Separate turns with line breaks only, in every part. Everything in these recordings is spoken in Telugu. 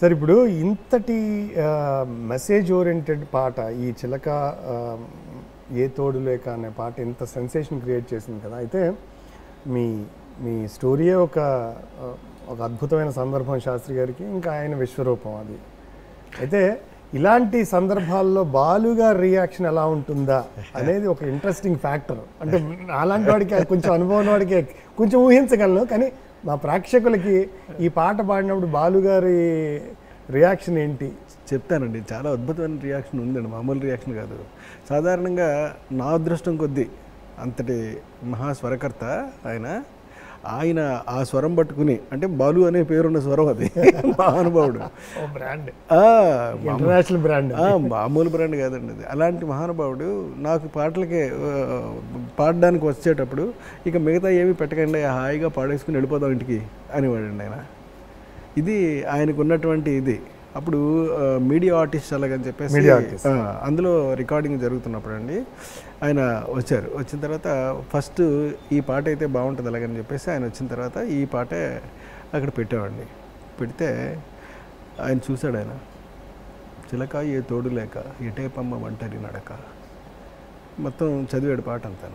సార్ ఇప్పుడు ఇంతటి మెసేజ్ ఓరియంటెడ్ పాట ఈ చిలక ఆ, ఏ తోడు లేక అనే పాట ఇంత సెన్సేషన్ క్రియేట్ చేసింది కదా అయితే మీ మీ స్టోరీయే ఒక ఆ, ఒక అద్భుతమైన సందర్భం శాస్త్రి గారికి ఇంకా ఆయన విశ్వరూపం అది అయితే ఇలాంటి సందర్భాల్లో బాలుగా రియాక్షన్ ఎలా ఉంటుందా అనేది ఒక ఇంట్రెస్టింగ్ ఫ్యాక్టర్ అంటే అలాంటి వాడికి కొంచెం అనుభవం వాడికి కొంచెం ఊహించగలను కానీ మా ప్రేక్షకులకి ఈ పాట పాడినప్పుడు బాలుగారి రియాక్షన్ ఏంటి
చెప్తానండి చాలా అద్భుతమైన రియాక్షన్ ఉందండి మామూలు రియాక్షన్ కాదు సాధారణంగా నా అదృష్టం కొద్దీ అంతటి మహాస్వరకర్త ఆయన ఆయన ఆ స్వరం పట్టుకుని అంటే బాలు అనే పేరున్న స్వరం అది మహానుభావుడు
ఓ బ్రాండ్
ఆ,
ఇంటర్నేషనల్ బ్రాండ్
ఆ, మామూలు బ్రాండ్ కాదండి అది అలాంటి మహానుభావుడు నాకు పాటలకి ఆ, పాడడానికి వచ్చేటప్పుడు ఇక మిగతా ఏమీ పెట్టకండి హాయిగా పాడేసుకుని వెళ్ళిపోదాం ఇంటికి అనేవాడండి ఆయన ఇది ఆయనకు ఉన్నటువంటి ఇది అప్పుడు ఆ, మీడియా ఆర్టిస్ట్ అలాగని చెప్పేసి
మీడియా ఆర్టిస్ట్.
ఆ, అందులో రికార్డింగ్ జరుగుతున్నప్పుడు అండి ఆయన వచ్చారు వచ్చిన తర్వాత ఫస్ట్ ఈ పాట అయితే బాగుంటుంది అలాగని చెప్పేసి ఆయన వచ్చిన తర్వాత ఈ పాటే అక్కడ పెట్టామండి పెడితే ఆయన చూశాడు ఆయన చిలక ఏ తోడు లేక ఎటే పమ్మ ఒంటరి నడక మొత్తం చదివాడు పాట అంతాను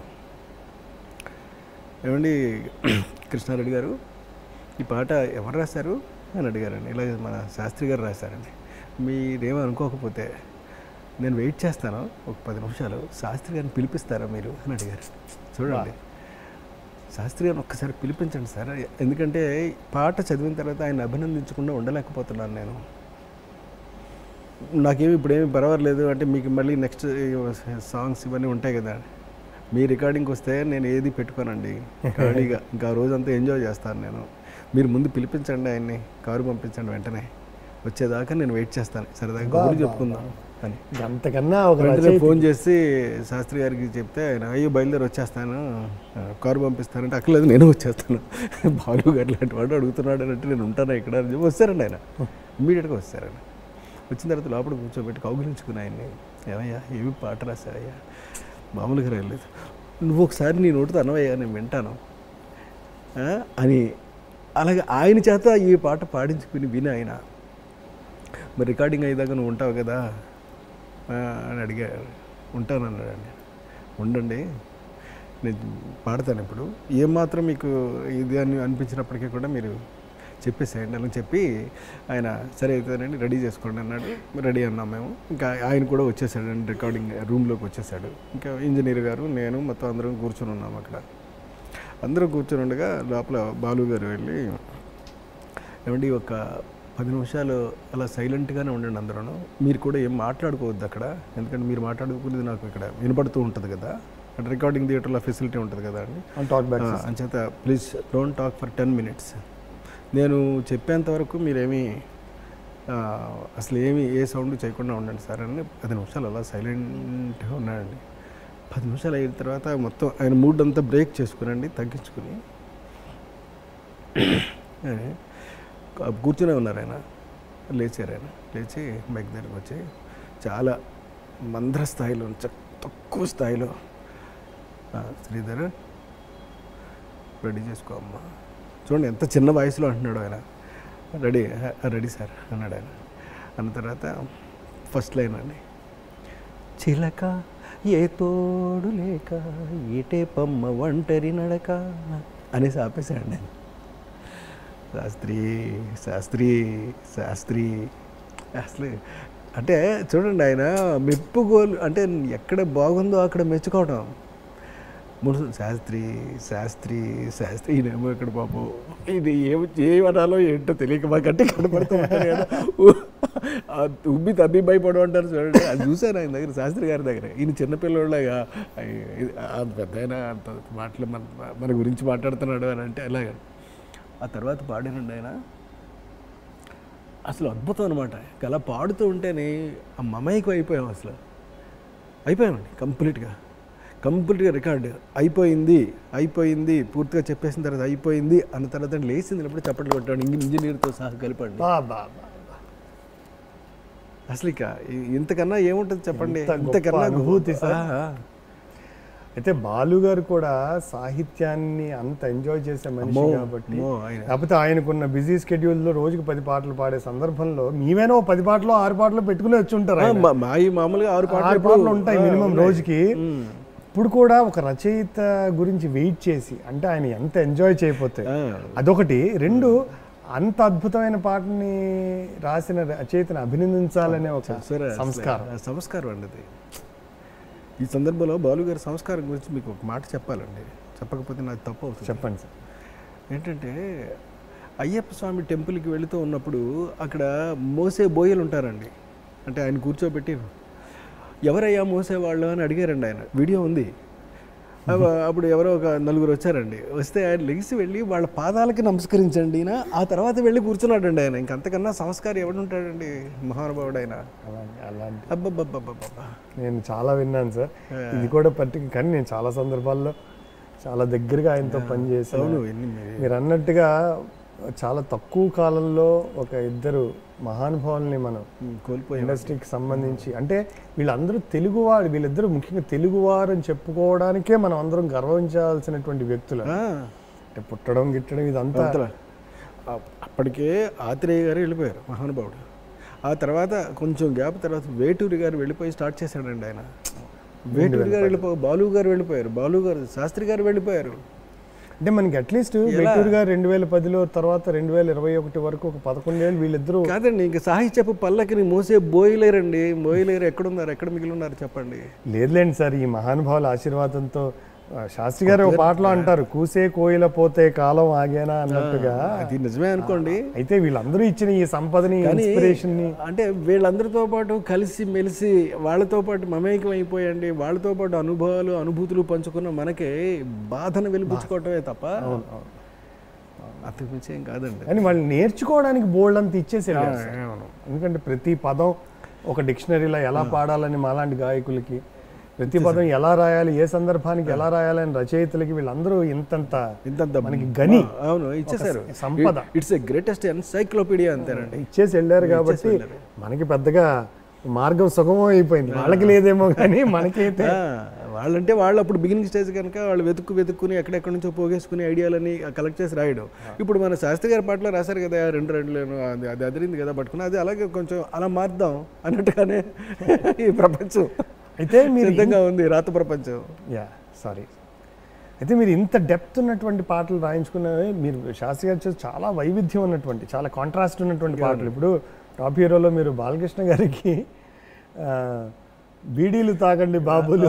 ఏమండి కృష్ణారెడ్డి గారు ఈ పాట ఎవరు రాశారు అని అడిగారండి ఇలా మన శాస్త్రి గారు రాశారండి మీరేమో అనుకోకపోతే నేను వెయిట్ చేస్తాను ఒక పది నిమిషాలు శాస్త్రి గారిని పిలిపిస్తారా మీరు అని అడిగారు చూడండి శాస్త్రి గారిని ఒక్కసారి పిలిపించండి సార్ ఎందుకంటే పాట చదివిన తర్వాత ఆయన అభినందించకుండా ఉండలేకపోతున్నాను నేను నాకేమి ఇప్పుడేమి పర్వాలేదు అంటే మీకు మళ్ళీ నెక్స్ట్ సాంగ్స్ ఇవన్నీ ఉంటాయి కదా మీ రికార్డింగ్కి వస్తే నేను ఏది పెట్టుకోనండి ఖాళీగా ఇంకా ఆ రోజంతా ఎంజాయ్ చేస్తాను నేను మీరు ముందు పిలిపించండి ఆయన్ని కారు పంపించండి వెంటనే వచ్చేదాకా నేను వెయిట్ చేస్తాను సరదాగా కబుర్లు చెప్పుకుందాం అని
అంతకన్నా ఒక
వెంటనే
రచయిత
ఫోన్ చేసి శాస్త్రి గారికి చెప్తే ఆయన అయ్యో బయలుదేరి వచ్చేస్తాను ఆ, కారు పంపిస్తానంటే అక్కర్లేదు నేను వచ్చేస్తాను బాలు గారు లాంటి వాడు అడుగుతున్నాడు అని అంటే నేను ఉంటాను ఇక్కడ అని చెప్పి వస్తారండి ఆయన ఇమ్మీడియట్గా వస్తారండి వచ్చిన తర్వాత లోపల కూర్చోబెట్టి కౌగులించుకుని ఆయన్ని ఏమయ్యా ఏమి పాట రాశారయ్యా మామూలుగా రాయలేదు నువ్వు ఒకసారి నీ నోటితో అనవయ్యా నేను వింటాను ఆ, అని అలాగే ఆయన చేత ఈ పాట పాడించుకుని విని ఆయన మరి రికార్డింగ్ అయ్యేదాకా నువ్వు ఉంటావు కదా ఆ, అని అడిగారు ఉంటానన్నాడండి ఉండండి నేను పాడతాను ఇప్పుడు ఏమాత్రం మీకు ఇది అని అనిపించినప్పటికీ కూడా మీరు చెప్పేసేయండి అని చెప్పి ఆయన సరే అయితేనండి రెడీ చేసుకోండి అన్నాడు రెడీ అన్నాం మేము ఇంకా ఆయన కూడా వచ్చేసాడండి రికార్డింగ్ రూమ్లోకి వచ్చేసాడు ఇంకా ఇంజనీర్ గారు నేను మొత్తం అందరం కూర్చొని ఉన్నాం అక్కడ అందరూ కూర్చొని ఉండగా లోపల బాలు గారు వెళ్ళి ఏమండి ఒక పది నిమిషాలు అలా సైలెంట్గానే ఉండండి అందరూ మీరు కూడా ఏం మాట్లాడుకోవద్దు అక్కడ ఎందుకంటే మీరు మాట్లాడుకునేది నాకు ఇక్కడ వినపడుతూ ఉంటుంది కదా అంటే రికార్డింగ్ థియేటర్లో ఫెసిలిటీ ఉంటుంది కదా అండి
టాక్ బ్యాక్
ఆ, అంచేత please don't talk for ten minutes నేను చెప్పేంత వరకు మీరేమీ ఆ, అసలు ఏమి ఏ సౌండ్ చేయకుండా ఉండండి సార్ అని పది నిమిషాలు అలా సైలెంట్గా ఉన్నాడండి పది నిమిషాలు అయిన తర్వాత మొత్తం ఆయన మూడ్ అంతా బ్రేక్ చేసుకునండి తగ్గించుకుని అని కూర్చునే ఉన్నారు ఆయన లేచారు ఆయన లేచి మైక్ దగ్గరికి వచ్చి చాలా మంద్ర స్థాయిలో చ- తక్కువ స్థాయిలో "ఆ, శ్రీధర్ రెడీ చేసుకో అమ్మా చూడండి ఎంత చిన్న వయసులో అంటున్నాడు ఆయన రెడీ "ఆ, రెడీ సార్ అన్నాడు ఆయన అన్న తర్వాత ఫస్ట్ లైన్ అండి చిలక ఏ తోడు లేక ఈటే పమ్మ ఒంటరి నడక అనేసి ఆపేశాడు నేను శాస్త్రి శాస్త్రి శాస్త్రి అసలు అంటే చూడండి ఆయన మెప్పుకోలు అంటే ఎక్కడ బాగుందో అక్కడ మెచ్చుకోవడం మునుసు శాస్త్రి శాస్త్రి శాస్త్రి ఈయనేమో ఇక్కడ బాబు ఇది ఏం ఏమనాలో ఏంటో తెలియక మా గట్టి కనపడుతూ ఉంటారు కదా. ఊ- ఆ ఉబ్బి తబ్బి భయపడు అంటారు చూడండి అది చూశాను ఆయన దగ్గర శాస్త్రి గారి దగ్గర ఈయన చిన్నపిల్లలాగా పెద్ద ఆయన అంత మాటలు మన మన గురించి మాట్లాడుతున్నాడు అని అంటే అలాగే ఆ తర్వాత పాడానండి ఆయన అసలు అద్భుతం అనమాట అలా పాడుతూ ఉంటేనే ఆ మమైకం అయిపోయాం అసలు అయిపోయామండి కంప్లీట్గా కంప్లీట్గా రికార్డ్ అయిపోయింది అయిపోయింది పూర్తిగా చెప్పేసిన తర్వాత అయిపోయింది అన్న తర్వాత లేచింది అప్పుడు చప్పట్లు కొట్టాడు ఇంక ఇంజనీర్తో సహా కలిపండి
బా బా బా
అసలు ఇక ఇ- ఇంతకన్నా ఏముంటుంది చెప్పండి
ఎంత గొప్ప
ఇంతకన్నా
అనుభూతి సార్.
ఆ, ఆ.
అయితే బాలు గారు కూడా సాహిత్యాన్ని అంత ఎంజాయ్ చేసే మనిషి
అమ్మో,
కాబట్టి
అమ్మో, ఆయన.
కాకపోతే ఆయనకున్న బిజీ స్కెడ్యూల్లో రోజుకి పది పాటలు పాడే సందర్భంలో మీవేనో ఓ పది పాటలు ఆరు పాటలు పెట్టుకుని వచ్చి ఉంటారు
ఆ,
ఆయన.
మా- మాయి మామూలుగా ఆరు పాటలు
ఆరు
ఎప్పుడు-
పాటలు ఉంటాయి
ఆ,
మినిమం
ఉన్నాయి.
రోజుకి
ఉమ్.
ఇప్పుడు కూడా ఒక రచయిత గురించి వెయిట్ చేసి అంటే ఆయన ఎంత ఎంజాయ్ చేయకపోతే
ఆ,
అదొకటి రెండు అంత అద్భుతమైన పాటని రాసిన రచయితని అభినందించాలనే ఒక
సరే,
సంస్కారం
ఆ సంస్కారం అండి అది ఈ సందర్భంలో బాలు గారి సంస్కారం గురించి మీకు ఒక మాట చెప్పాలండి చెప్పకపోతే నాకు తప్పు అవుతుంది
చెప్పండి సార్
ఏంటంటే అయ్యప్ప స్వామి టెంపుల్కి వెళుతూ ఉన్నప్పుడు అక్కడ మోసే బోయలు ఉంటారండి అంటే ఆయన కూర్చోబెట్టి ఎవరయ్యా మోసేవాళ్ళు అని అడిగారండి ఆయన వీడియో ఉంది అవ- అప్పుడు ఎవరో ఒక నలుగురు వచ్చారండి వస్తే ఆయన లెగిసి వెళ్ళి వాళ్ళ పాదాలకి నమస్కరించండి ఈయన ఆ తర్వాత వెళ్ళి కూర్చున్నాడండి ఆయన ఇంకంతకన్నా సంస్కారం ఎవడుంటాడండి మహానుభావుడు ఆయన
అలాంటి అలాంటి
అబ్బబ్బబ్బబ్బబ్బా
నేను చాలా విన్నాను సార్ ఇది కూడా పట్టి కానీ నేను చాలా సందర్భాల్లో చాలా దగ్గరగా ఆయనతో పనిచేసాను
అవును ఎన్ని మీ-
మీరు అన్నట్టుగా చాలా తక్కువ కాలంలో ఒక ఇద్దరు మహానుభావుల్ని మనం
కోల్పోయాం
ఇండస్ట్రీకి సంబంధించి అంటే వీళ్ళందరూ తెలుగువారు వీళ్ళిద్దరూ ముఖ్యంగా తెలుగువారు అని చెప్పుకోవడానికే మనం అందరం గర్వించాల్సినటువంటి వ్యక్తులు
ఆ.
అంటే పుట్టడం గిట్టడం ఇదంతా
అవతల. అ- అప్పటికే ఆత్రేయ గారు వెళ్ళిపోయారు మహానుభావుడు ఆ తర్వాత కొంచెం గ్యాప్ తర్వాత వేటూరి గారు వెళ్ళిపోయి స్టార్ట్ చేశాడండి ఆయన వేటూరి గారు వెళ్ళిపో బాలు గారు వెళ్ళిపోయారు బాలు గారు శాస్త్రి గారు వెళ్ళిపోయారు
అంటే మనకి అట్లీస్ట్ వెట్టూరు గారు రెండు వేల పదిలో తర్వాత రెండు వేల ఇరవై ఒకటి వరకు ఒక పదకొండేళ్ళు వీళ్ళిద్దరూ
కాదండి ఇంక సాహిత్యపు పల్లకిని మోసే బోయలేరండి బోయలేరు ఎక్కడున్నారు ఎక్కడ మిగిలి ఉన్నారు చెప్పండి
లేదులేండి సార్ ఈ మహానుభావుల ఆశీర్వాదంతో ఆ, శాస్త్రి గారు ఒక పాటలో అంటారు కూసే కోయిల పోతే కాలం ఆగేనా అన్నట్టుగా
అది నిజమే అనుకోండి
అయితే వీళ్ళందరూ ఇచ్చిన ఈ సంపదని ఇన్స్పిరేషన్ ని
అంటే వీళ్ళందరితో పాటు కలిసి మెలిసి వాళ్ళతో పాటు మమేకం అయిపోయండి వాళ్ళతో పాటు అనుభవాలు అనుభూతులు పంచుకున్న మనకే బాధను వెలిపించుకోవటమే తప్ప అంతకు మించి ఏం కాదండి
కానీ వాళ్ళు నేర్చుకోవడానికి బోల్డ్ అంత ఇచ్చేసి వెళ్ళారు సార్. ఎందుకంటే ప్రతి పదం ఒక డిక్షనరీలో ఎలా పాడాలని మాలాంటి గాయకులకి ప్రతి పదం ఎలా రాయాలి ఏ సందర్భానికి ఎలా రాయాలని రచయితలకి వీళ్ళందరూ ఇంతంత
ఇంతంత
మనకి గని
అవును ఇచ్చేసారు
సంపద.
ఇట్స్ ఎ గ్రేటెస్ట్ ఎన్సైక్లోపీడియా అంతేనండి
ఇచ్చేసి వెళ్ళారు కాబట్టి మనకి పెద్దగా మార్గం సుగమం అయిపోయింది వాళ్ళకి లేదేమో కానీ మనకైతే
ఆ, వాళ్ళంటే వాళ్ళు అప్పుడు బిగినింగ్ స్టేజ్ కనుక వాళ్ళు వెతుక్కు వెతుక్కుని ఎక్కడెక్కడి నుంచో పోగేసుకుని ఐడియాలని కలెక్ట్ చేసి రాయడం ఇప్పుడు మన శాస్త్రి గారి పాటలో రాశారు కదా రెండు రెండులేను అది అది అదిరింది కదా పట్టుకుని అది అలాగే కొంచెం అలా మార్దాం అన్నట్టుగానే ఈ ప్రపంచం
అయితే మీరు
సిద్ధంగా ఉంది రాత ప్రపంచం
యా సారీ అయితే మీరు ఇంత డెప్త్ ఉన్నటువంటి పాటలు రాయించుకున్నవి మీరు శాస్త్రి గారు చేసి చాలా వైవిధ్యం ఉన్నటువంటి చాలా కాంట్రాస్ట్ ఉన్నటువంటి పాటలు ఇప్పుడు టాప్ హీరోలో మీరు బాలకృష్ణ గారికి ఆ, బీడీలు తాగండి బాబులు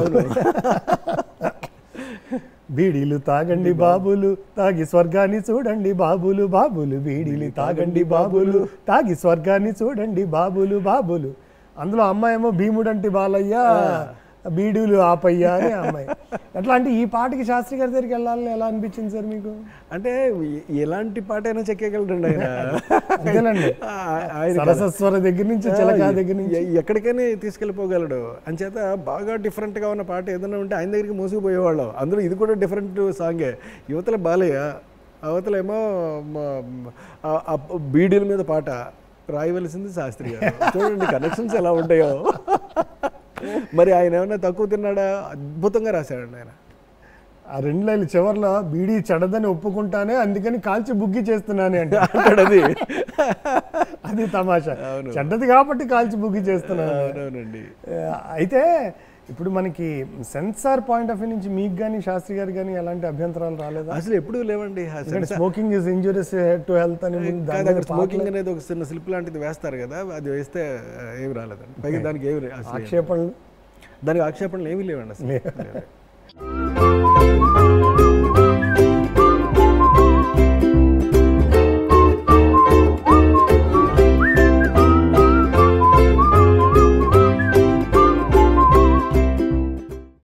బీడీలు తాగండి బాబులు తాగి స్వర్గాన్ని చూడండి బాబులు బాబులు బీడీలు తాగండి బాబులు తాగి స్వర్గాన్ని చూడండి బాబులు బాబులు అందులో అమ్మాయేమో భీముడంటి బాలయ్య బీడీలు ఆపయ్య అని అమ్మాయి ఎట్లా అంటే ఈ పాటకి శాస్త్రి గారి దగ్గరికి వెళ్ళాలని ఎలా అనిపించింది సార్ మీకు
అంటే ఎ- ఎలాంటి పాట అయినా చెక్కగలడండి ఆయన
అంతేనండి
ఆ- ఆయన
సరసస్వర దగ్గర నుంచి చిలక దగ్గర నుంచి
ఎ- ఎక్కడికైనా తీసుకెళ్ళిపోగలడు అంచేత బాగా డిఫరెంట్గా ఉన్న పాట ఏదైనా ఉంటే ఆయన దగ్గరికి మోసుకుపోయేవాళ్ళం అందులో ఇది కూడా డిఫరెంట్ సాంగే యువతల బాలయ్య అవతలేమో మ- మ- ఆ- ఆ బీడీల మీద పాట రాయవలసింది శాస్త్రి గారు చూడండి కనెక్షన్స్ ఎలా ఉంటాయో మరి ఆయన ఏమన్నా తక్కువ తిన్నాడా అద్భుతంగా రాశాడండి ఆయన
ఆ రెండు లైన్లు చివర్లో బీడీ చెడదని ఒప్పుకుంటానే అందుకని కాల్చి బుగ్గి చేస్తున్నాను అంటే
అంటాడు అది
అది తమాషా చెడ్డది కాబట్టి కాల్చి బుగ్గి చేస్తున్నాను
అవునవునండి
ఆ, అయితే ఇప్పుడు మనకి సెన్సార్ పాయింట్ ఆఫ్ వ్యూ నుంచి మీకు కానీ శాస్త్రి గారు కానీ ఎలాంటి అభ్యంతరాలు రాలేదా
అసలు ఎప్పుడూ లేవండి ఆ
ఎందుకంటే smoking is injurious to health అని ముందు దాని
కాదు
మీద
అక్కడ స్మోకింగ్ అనేది ఒక చిన్న స్లిప్ లాంటిది వేస్తారు కదా అది వేస్తే ఆ, ఏమి రాలేదండి పైగా దానికి ఏమి అసలు
ఆక్షేపణలు
దానికి ఆక్షేపణలు ఏమీ లేవండి అసలు
లేవు.